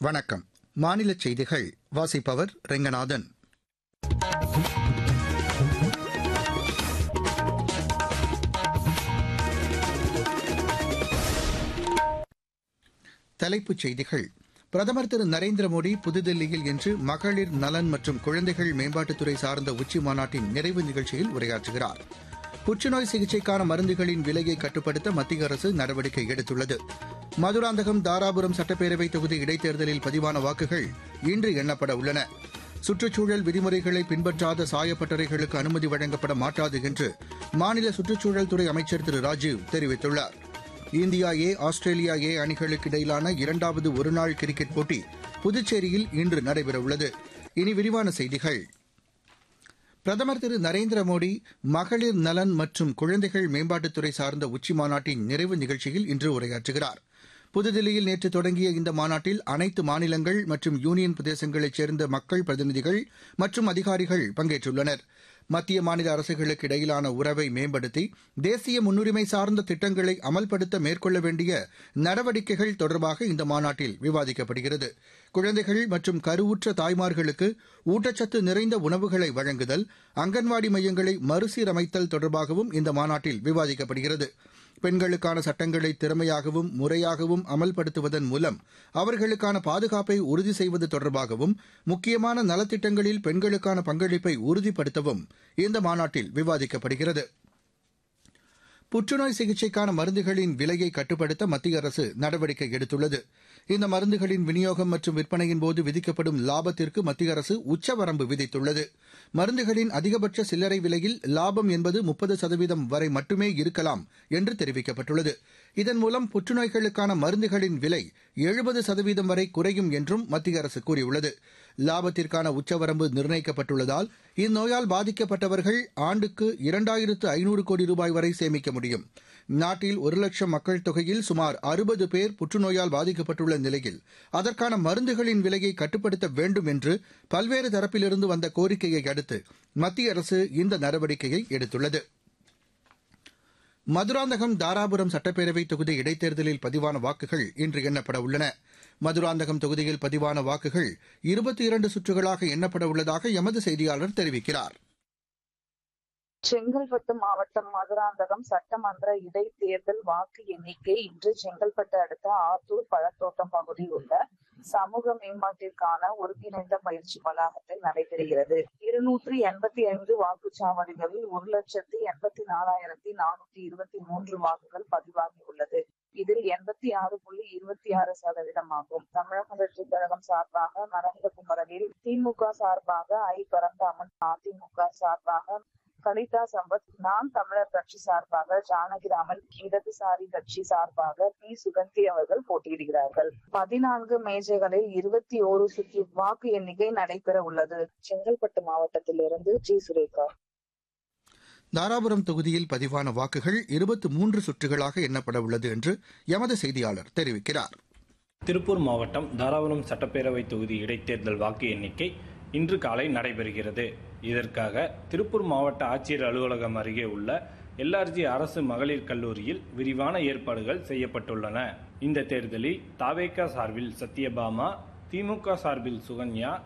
வணக்கம் மாநில செய்திகள் வாசிப்பவர் ரெங்கநாதன் தலைப்புச் செய்திகள் பிரதமர் திரு நரேந்திர மோடி புதுதில்லியில் இன்று மகளிர் நலன் மற்றும் குழந்தைகள் மேம்பாட்டுத்துறை சார்ந்த உச்சி மாநாட்டின் நிறைவு நிகழ்ச்சியில் உரையாற்றுகிறார் புற்றுநோய் சிகிச்சைக்கான மருந்துகளின் விலையை கட்டுப்படுத்த மத்திய அரசு நடவடிக்கை எடுத்துள்ளது மதுராந்தகம் தாராபுரம் சட்டப்பேரவை தொகுதி இடைத்தேர்தலில் பதிவான வாக்குகள் இன்று எண்ணப்பட உள்ளன சுற்றுச்சூழல் விதிமுறைகளை பின்பற்றாத சாயப்பட்டறைகளுக்கு அனுமதி வழங்கப்பட மாட்டாது என்று மாநில சுற்றுச்சூழல் துறை அமைச்சர் திரு ராஜீவ் தெரிவித்துள்ளார் இந்தியா ஏ ஆஸ்திரேலியா ஏ அணிகளுக்கு இடையிலான இரண்டாவது ஒருநாள் கிரிக்கெட் போட்டி புதுச்சேரியில் இன்று நடைபெறவுள்ளது இனி விரிவான செய்திகள் பிரதமர் திரு நரேந்திர மோடி மகளிர் நலன் மற்றும் குழந்தைகள் மேம்பாட்டுத்துறை சார்ந்த உச்சி மாநாட்டின் நிறைவு நிகழ்ச்சியில் இன்று உரையாற்றுகிறார் புதுதில்லியில் நேற்று தொடங்கிய இந்த மாநாட்டில் அனைத்து மாநிலங்கள் மற்றும் யூனியன் பிரதேசங்களைச் சேர்ந்த மக்கள் பிரதிநிதிகள் மற்றும் அதிகாரிகள் பங்கேற்றுள்ளனர் மத்திய மாநில அரசுகளுக்கு இடையிலான உறவை மேம்படுத்தி தேசிய முன்னுரிமை சார்ந்த திட்டங்களை அமல்படுத்த மேற்கொள்ள வேண்டிய நடவடிக்கைகள் தொடர்பாக இந்த மாநாட்டில் விவாதிக்கப்படுகிறது குழந்தைகள் மற்றும் கருவுற்ற தாய்மார்களுக்கு ஊட்டச்சத்து நிறைந்த உணவுகளை வழங்குதல் அங்கன்வாடி மையங்களை மறுசீரமைத்தல் தொடர்பாகவும் இந்த மாநாட்டில் விவாதிக்கப்படுகிறது பெண்களுக்கான சட்டங்களை திறமையாகவும் முறையாகவும் அமல்படுத்துவதன் மூலம் அவர்களுக்கான பாதுகாப்பை உறுதி செய்வது தொடர்பாகவும் முக்கியமான நலத்திட்டங்களில் பெண்களுக்கான பங்களிப்பை உறுதிப்படுத்தவும் இந்த மாநாட்டில் விவாதிக்கப்படுகிறது புற்றுநோய் சிகிச்சைக்கான மருந்துகளின் விலையை கட்டுப்படுத்த மத்திய அரசு நடவடிக்கை எடுத்துள்ளது இந்த மருந்துகளின் விநியோகம் மற்றும் விற்பனையின் போது விதிக்கப்படும் லாபத்திற்கு மத்திய அரசு உச்சவரம்பு விதித்துள்ளது மருந்துகளின் அதிகபட்ச சில்லறை விலையில் லாபம் என்பது முப்பது சதவீதம் வரை மட்டுமே இருக்கலாம் என்று தெரிவிக்கப்பட்டுள்ளது இதன் மூலம் புற்றுநோய்களுக்கான மருந்துகளின் விலை எழுபது சதவீதம் வரை குறையும் என்றும் மத்திய அரசு கூறியுள்ளது லாபத்திற்கான உச்சவரம்பு நிர்ணயிக்கப்பட்டுள்ளதால் இந்நோயால் பாதிக்கப்பட்டவர்கள் ஆண்டுக்கு இரண்டாயிரத்து ஐநூறு கோடி ரூபாய் வரை சேமிக்க முடியும் நாட்டில் ஒரு லட்சம் மக்கள் தொகையில் சுமார் அறுபது பேர் புற்றுநோயால் பாதிக்கப்பட்டுள்ள நிலையில் அதற்கான மருந்துகளின் விலையை கட்டுப்படுத்த வேண்டும் என்று பல்வேறு தரப்பிலிருந்து வந்த கோரிக்கையை அடுத்து மத்திய அரசு இந்த நடவடிக்கையை எடுத்துள்ளது மதுராந்தகம் தாராபுரம் சட்டப்பேரவை தொகுதி இடைத்தேர்தலில் பதிவான வாக்குகள் இன்று எண்ணப்பட உள்ளன மதுராந்தகம் தொகுதியில் பதிவான வாக்குகள் இருபத்தி இரண்டு சுற்றுகளாக எண்ணப்பட உள்ளதாக எமது செய்தியாளர் தெரிவிக்கிறார் செங்கல்பட்டு மாவட்டம் மதுராந்தகம் சட்டமன்ற இடைத்தேர்தல் வாக்கு எண்ணிக்கை இன்று செங்கல்பட்டு அடுத்த ஆத்தூர் பழத்தோட்டம் பகுதியில் உள்ள சமூக மேம்பாட்டிற்கான ஒருங்கிணைந்த பயிற்சி வளாகத்தில் நடைபெறுகிறது இருநூற்றி எண்பத்தி ஐந்து வாக்குச்சாவடிகளில் ஒரு லட்சத்தி எண்பத்தி நாலாயிரத்தி நானூத்தி இருபத்தி மூன்று வாக்குகள் பதிவாகியுள்ளது இதில் எண்பத்தி ஆறு புள்ளி இருபத்தி ஆறு சதவீதம் ஆகும் தமிழக வெற்றி கழகம் சார்பாக நரேந்திரகுமரனில் திமுக சார்பாக ஐ பரந்தாமன் அதிமுக சார்பாக கலிதா சம்பத் நான் தமிழர் கட்சி சார்பாக ஜானகிராமன் இடதுசாரி கட்சி சார்பாக பி சுகந்தி அவர்கள் போட்டியிடுகிறார்கள் பதினான்கு மேஜைகளில் இருபத்தி ஓரு சுற்று வாக்கு எண்ணிக்கை நடைபெற உள்ளது செங்கல்பட்டு மாவட்டத்திலிருந்து ஜி சுரேகா தாராபுரம் தொகுதியில் பதிவான வாக்குகள் இருபத்தி மூன்று சுற்றுகளாக எண்ணப்பட உள்ளது என்று எமது செய்தியாளர் தெரிவிக்கிறார் திருப்பூர் மாவட்டம் தாராபுரம் சட்டப்பேரவை தொகுதி இடைத்தேர்தல் வாக்கு எண்ணிக்கை இன்று காலை நடைபெறுகிறது இதற்காக திருப்பூர் மாவட்ட ஆட்சியர் அலுவலகம் அருகே உள்ள எல்ஆர்ஜி அரசு மகளிர் கல்லூரியில் விரிவான ஏற்பாடுகள் செய்யப்பட்டுள்ளன இந்த தேர்தலில் தாவேகா சார்பில் சத்யபாமா திமுக சார்பில் சுகன்யா